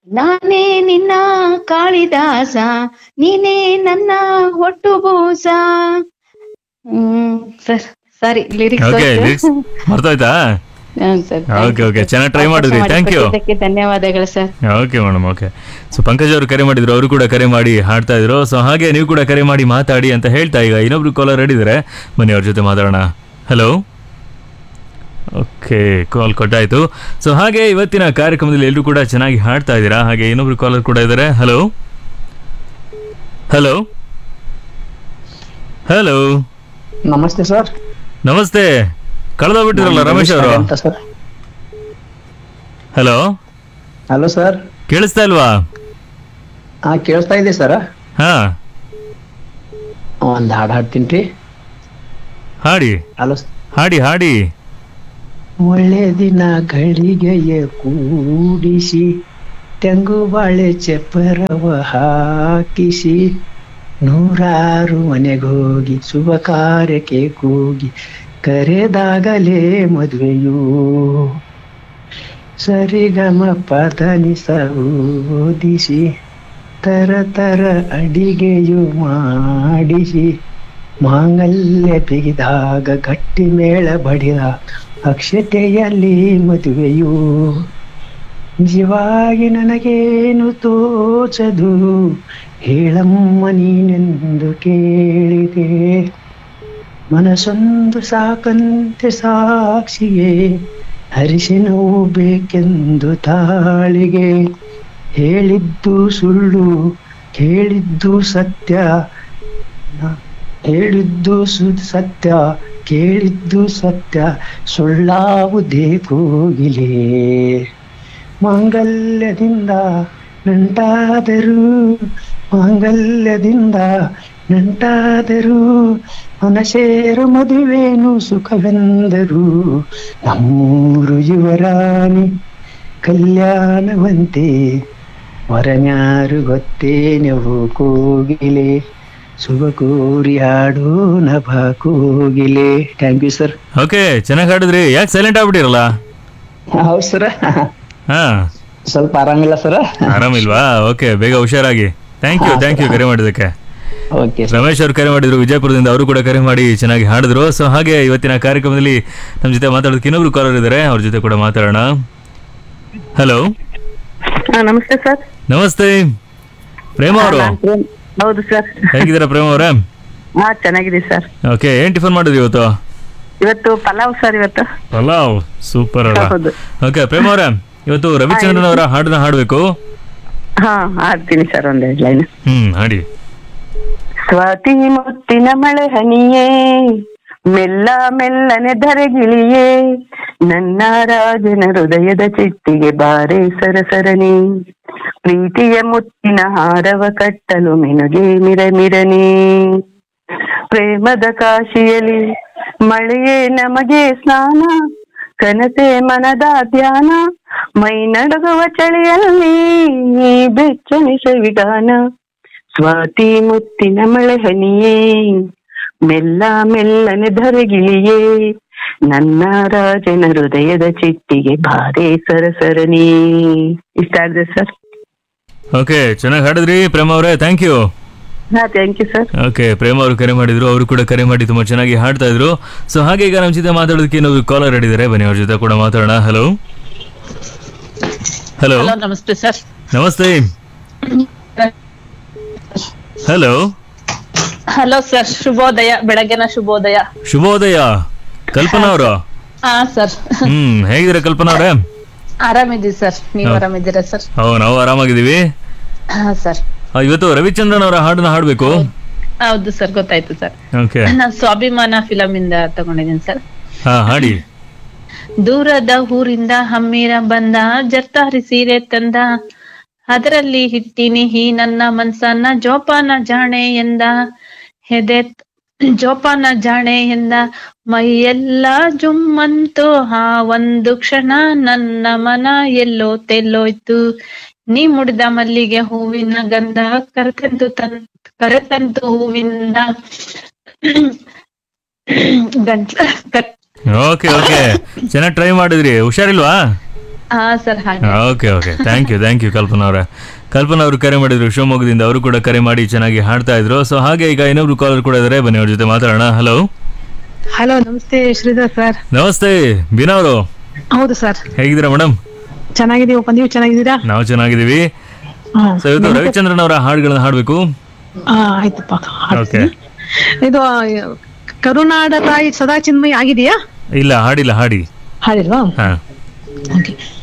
ನಾನೇ ನಿನ್ನ ಕಾಳಿದಾಸ ನೀನೇ ನನ್ನ ಒಟ್ಟು ಬೂಸ ಹ್ಮ್ sir sorry lyrics okay lyrics ಮರ್ತೋಯ್ತಾ ಸರ್ ಓಕೆ ಓಕೆ ಚೆನ್ನಾಗಿ ಟ್ರೈ ಮಾಡಿದ್ರಿ ಥ್ಯಾಂಕ್ ಯು ಧನ್ಯವಾದಗಳು sir okay madam okay so Pankaj ಅವರು ಕರೆ ಮಾಡಿದ್ರು ಅವರು ಕೂಡ ಕರೆ ಮಾಡಿ ಹಾಡ್ತಾ ಇದ್ರು ಸೊ ಹಾಗೆ ನೀವು ಕೂಡ ಕರೆ ಮಾಡಿ ಮಾತಾಡಿ ಅಂತ ಹೇಳ್ತಾ ಈಗ ಇನ್ನೊಬ್ರು ಕಾಲರ್ ಇದ್ದಾರೆ ಬನ್ನಿ ಅವ್ರ ಜೊತೆ ಮಾತಾಡೋಣ ಹಲೋ ಓಕೆ ಕಾಲ್ ಕೊಟ್ಟಾಯ್ತು ಸೊ ಹಾಗೆ ಇವತ್ತಿನ ಕಾರ್ಯಕ್ರಮದಲ್ಲಿ ಎಲ್ಲರೂ ಕೂಡ ಚೆನ್ನಾಗಿ ಹಾಡ್ತಾ ಇದ್ದೀರಾ ಹಾಗೆ ಇನ್ನೊಬ್ರು ಕಾಲರ್ ಕೂಡ ಇದ್ದಾರೆ ಹಲೋ ಹಲೋ ಹಲೋ ನಮಸ್ತೆ ಸರ್ ನಮಸ್ತೆ ಕಳೆದೋಗ್ಬಿಟ್ಟಿರಲ್ಲ ರಮೇಶ್ ಅವರು ಅಂತ ಸರ್ ಹಲೋ ಹಲೋ ಸರ್ ಕೇಳಿಸ್ತಾ ಇಲ್ವಾ ಹಾ ಕೇಳಿಸ್ತಾ ಇದೆ ಸರ್ ಹಾ ಒಂದ್ ಹಾಡ್ ಹಾಡ್ತೀನಿ ರೀ ಹಾಡಿ ಹಲೋ ಹಾಡಿ ಹಾಡಿ ಒಳ್ಳೆ ದಿನ ಗಳಿಗೆಯ ಕೂಡಿಸಿ ತೆಂಗು ಬಾಳೆ ಚಪ್ಪರವ ಹಾಕಿಸಿ ನೂರಾರು ಮನೆಗೋಗಿ ಶುಭ ಕಾರ್ಯಕ್ಕೆ ಕೂಗಿ ಕರೆದಾಗಲೇ ಮದುವೆಯು ಸರಿಗಮ ಪದನಿಸ ಓದಿಸಿ ತರ ತರ ಅಡಿಗೆಯು ಮಾಡಿಸಿ ಮಾಂಗಲ್ಯ ಬಿಗಿದಾಗ ಗಟ್ಟಿ ಮೇಳ ಬಡಿದ ಅಕ್ಷತೆಯಲ್ಲಿ ಮದುವೆಯು ನಿಜವಾಗಿ ನನಗೇನು ತೋಚದು ಹೇಳಮ್ಮ ನೀನೆಂದು ಕೇಳಿದೆ ಮನಸ್ಸೊಂದು ಸಾಕಂತೆ ಸಾಕ್ಷಿಗೆ ಹರಿಸಿನವು ಬೇಕೆಂದು ತಾಳಿಗೆ ಹೇಳಿದ್ದು ಸುಳ್ಳು ಕೇಳಿದ್ದು ಸತ್ಯ ನ- ಹೇಳಿದ್ದು ಸು- ಸತ್ಯ ಕೇಳಿದ್ದು ಸತ್ಯ ಸುಳ್ಳಾವುದೇ ಕೋಗಿಲೆ ಮಾಂಗಲ್ಯದಿಂದ ನಂಟಾದರು ಮಾಂಗಲ್ಯದಿಂದ ನಂಟಾದರು ಮನಸೇರು ಮದುವೇನು ಸುಖವೆಂದರು ನಮ್ಮೂರು ಯುವರಾಣಿ ಕಲ್ಯಾಣವಂತೆ ವರನ್ಯಾರು ಗೊತ್ತೇನೆವು ಕೋಗಿಲೆ ಶುಭ ಕೋರಿ ಹಾಡು ನಭ ಕೋಗಿಲೆ ಥ್ಯಾಂಕ್ ಯು ಸರ್ ಓಕೆ ಚೆನ್ನಾಗಿ ಹಾಡಿದ್ರಿ ಯಾಕೆ ಸೈಲೆಂಟ್ ಆಗ್ಬಿಟ್ಟಿರಲ್ಲ ಹೌದು ಸರ್ ಹಾ ಸ್ವಲ್ಪ ಆರಾಮಿಲ್ಲ ಸರ್ ಆರಾಮಿಲ್ವಾ ಓಕೆ ಬೇಗ ಹುಷಾರಾಗಿ ಥ್ಯಾಂಕ್ ಯು ಥ್ಯಾಂಕ್ ಯು ಕರೆ ಮಾಡಿದ್ದಕ್ಕೆ ಓಕೆ ಸರ್ ರಮೇಶ್ ಅವರು ಕರೆ ಮಾಡಿದ್ರು ವಿಜಯಪುರದಿಂದ ಅವರು ಕೂಡ ಕರೆ ಮಾಡಿ ಚೆನ್ನಾಗಿ ಹಾಡಿದ್ರು ಸೊ ಹಾಗೆ ಇವತ್ತಿನ ಕಾರ್ಯಕ್ರಮದಲ್ಲಿ ನಮ್ಮ ಜೊತೆ ಮಾತಾಡೋದಕ್ಕೆ ಇನ್ನೊಬ್ರು ಕಾಲರ್ ಇದ್ದಾರೆ ಅವ್ರ ಜೊತೆ ಕೂಡ ಮಾತಾಡೋಣ ಹಲೋ ಹಾ ನಮಸ್ತೆ ಸರ್ ನಮಸ್ತೆ ಪ್ರೇಮ ಅವರು ಹೌದು ಸರ್ ಹೇಗಿದ್ದೀರಾ ಪ್ರೇಮ ಅವರೇ ಹಾ ಚೆನ್ನಾಗಿದೆ ಸರ್ ಓಕೆ ಏನ್ ಟಿಫನ್ ಮಾಡಿದ್ರಿ ಇವತ್ತು ಇವತ್ತು ಪಲಾವ್ ಸರ್ ಇವತ್ತು ಪಲಾವ್ ಸೂಪರ್ ಅಲ್ಲ ಹೌದು ಓಕೆ ಪ್ರೇಮ ಅವರೇ ಇವತ್ತು ರವಿಚಂದ್ರನ್ ಅವರ ಹಾಡನ್ನ ಹಾಡಬೇಕು ಹಾ ಆಡ್ತೀನಿ ಸರ್ ಒಂದೆರಡು ಲೈನ್ ಹ್ಮ್ ಹಾಡಿ ಸ್ವಾತಿ ಮುತ್ತಿನ ಮಳೆ ಹನಿಯೇ ಮೆಲ್ಲ ಮೆಲ್ಲನೆ ಧರೆಗಿಳಿಯೇ ನನ್ನ ರಾಜನ ಹೃದಯದ ಚಿಟ್ಟಿಗೆ ಬಾರೆ ಸರಸರನೆ ಪ್ರೀತಿಯ ಮುತ್ತಿನ ಹಾರವ ಕಟ್ಟಲು ಮಿನುಗೆ ಮಿರ ಮಿರನೆ ಪ್ರೇಮದ ಕಾಶಿಯಲ್ಲಿ ಮಳೆಯೇ ನಮಗೆ ಸ್ನಾನ ಕನಸೆ ಮನದ ಧ್ಯಾನ ಮೈ ನಡುಗುವ ಚಳಿಯಲ್ಲಿ ಬೆಚ್ಚನೆ ಸವಿಗಾನ ಸ್ವಾತಿ ಮುತ್ತಿನ ಮಳೆ ಹನಿಯೇ ಮೆಲ್ಲ ಮೆಲ್ಲನೆ ಧರೆಗಿಳಿಯೇ ನನ್ನ ರಾಜನ ಹೃದಯದ ಚಿಟ್ಟಿಗೆ ಬಾರೆ ಸರಸರನಿ ಇಷ್ಟ ಆಗಿದೆ ಸರ್ ಓಕೆ ಚೆನ್ನಾಗಿ ಹಾಡಿದ್ರಿ ಪ್ರೇಮ ಅವರೇ ಥ್ಯಾಂಕ್ ಯು ಹಾ thank you sir okay Prema ಅವರು ಕರೆ ಮಾಡಿದ್ರು ಅವರು ಕೂಡ ಕರೆ ಮಾಡಿ ತುಂಬಾ ಚೆನ್ನಾಗಿ ಹಾಡ್ತಾ ಇದ್ರು ಸೊ ಹಾಗೆ ಈಗ ನಮ್ಮ ಜೊತೆ ಮಾತಾಡೋದಕ್ಕೆ ಇನ್ನೊಬ್ರು ಕಾಲರ್ ಹಿಡಿದ್ದಾರೆ ಬನ್ನಿ ಅವ್ರ ಜೊತೆ ಕೂಡ ಮಾತಾಡೋಣ ಹಲೋ ಹಲೋ ಹಲೋ ನಮಸ್ತೆ ಸರ್ ನಮಸ್ತೆ ಹಲೋ ಹಲೋ ಸರ್ ಶುಭೋದಯ ಬೆಳಗ್ಗಿನ ಶುಭೋದಯ ಶುಭೋದಯ ಕಲ್ಪನಾ ಅವರು ಹಾ ಸರ್ ಹ್ಮ್ ಹೇಗಿದ್ದೀರಾ ಕಲ್ಪನಾ ಅವರೇ ಆರಾಮಿದ್ದೀವಿ ಸರ್ ನೀವು ಹಾ. ಆರಾಮಿದ್ದೀರಾ ಸರ್ ಹೋ ನಾವು ಆರಾಮಾಗಿದ್ದೀವಿ ಹಾ ಸರ್ ಆ, ಇವತ್ತು ರವಿಚಂದ್ರನ್ ಅವರ ಹಾಡನ್ನ ಹಾಡ್ಬೇಕು ಹೌದು ಸರ್ ಗೊತ್ತಾಯ್ತು ಸರ್ ಓಕೆ ನಾನು ಸ್ವಾಭಿಮಾನ ಫಿಲಂ ಇಂದ ತಗೊಂಡಿದ್ದೀನಿ ಸರ್ ಹಾ ಹಾಡಿ ದೂರದ ಊರಿಂದ ಹಮ್ಮಿರ ಬಂದ ಜರ್ತಾರಿ ಸೀರೆ ತಂದ ಅದರಲ್ಲಿ ಹಿಟ್ಟಿನಿ ಹಿ ನನ್ನ ಮನ್ಸನ್ನ ಜೋಪಾನ ಜಾಣೆ ಎಂದ ಹೆದೆ ಜೋಪಾನ ಜಾಣೆ ಎಂದ ಮೈಯೆಲ್ಲ ಜುಮ್ಮಂತು ಆ ಒಂದು ಕ್ಷಣ ನನ್ನ ಮನ ಎಲ್ಲೋ ತೆಲ್ಲೋಯ್ತು ನೀ ಮುಡಿದ ಮಲ್ಲಿಗೆ ಹೂವಿನ ಗಂಧ ಕರೆತಂತು ತನ್ ಕರೆತಂತು ಹೂವಿನ ಗಂಟ್ಲ ಕತ್- ಓಕೆ ಓಕೆ ಚೆನ್ನಾಗಿ ಟ್ರೈ ಮಾಡಿದ್ರಿ ಹುಷಾರಿಲ್ವಾ ಹಾ ಸರ್ ಹಾಗೆ okay okay thank you thank you Kalpana ಅವರೇ ಕಲ್ಪನಾ ಅವರು ಕರೆ ಮಾಡಿದ್ರು ಶಿವಮೊಗ್ಗದಿಂದ ಅವರು ಕೂಡ ಕರೆ ಮಾಡಿ ಚೆನ್ನಾಗಿ ಹಾಡ್ತಾ ಇದ್ರು ಸೊ ಹಾಗೆ ಈಗ ಇನ್ನೊಬ್ರು ಕಾಲರ್ ಕೂಡ ಇದ್ದಾರೆ ಬನ್ನಿ ಅವ್ರ ಜೊತೆ ಮಾತಾಡೋಣ ಹಲೋ ಹಲೋ ನಮಸ್ತೆ ಶ್ರೀಧರ್ ಸರ್ ನಮಸ್ತೆ ಬೀನಾ ಅವರು ಹೌದು ಸರ್ ಹೇಗಿದ್ದೀರಾ ಮೇಡಮ್ ಚೆನ್ನಾಗಿದೀವಪ್ಪ ನೀವು ಚೆನ್ನಾಗಿದ್ದೀರಾ ನಾವು ಚೆನ್ನಾಗಿದ್ದೀವಿ ಹಾ ಸೊ ಇವತ್ತು ರವಿಚಂದ್ರನ್ ಅವರ ಹಾಡುಗಳನ್ನ ಹಾಡಬೇಕು ಆ, ಆಯ್ತಪ್ಪ ಓಕೆ ಇದು ಆ, ಕರುನಾಡ ತಾಯಿ ಸದಾ ಚಿನ್ಮಯಿ ಆಗಿದೆಯಾ ಇಲ್ಲ ಹಾಡಿಲ್ಲ ಹಾಡಿ ಹಾಡಿಲ್ವಾ ಹಾ ಓಕೆ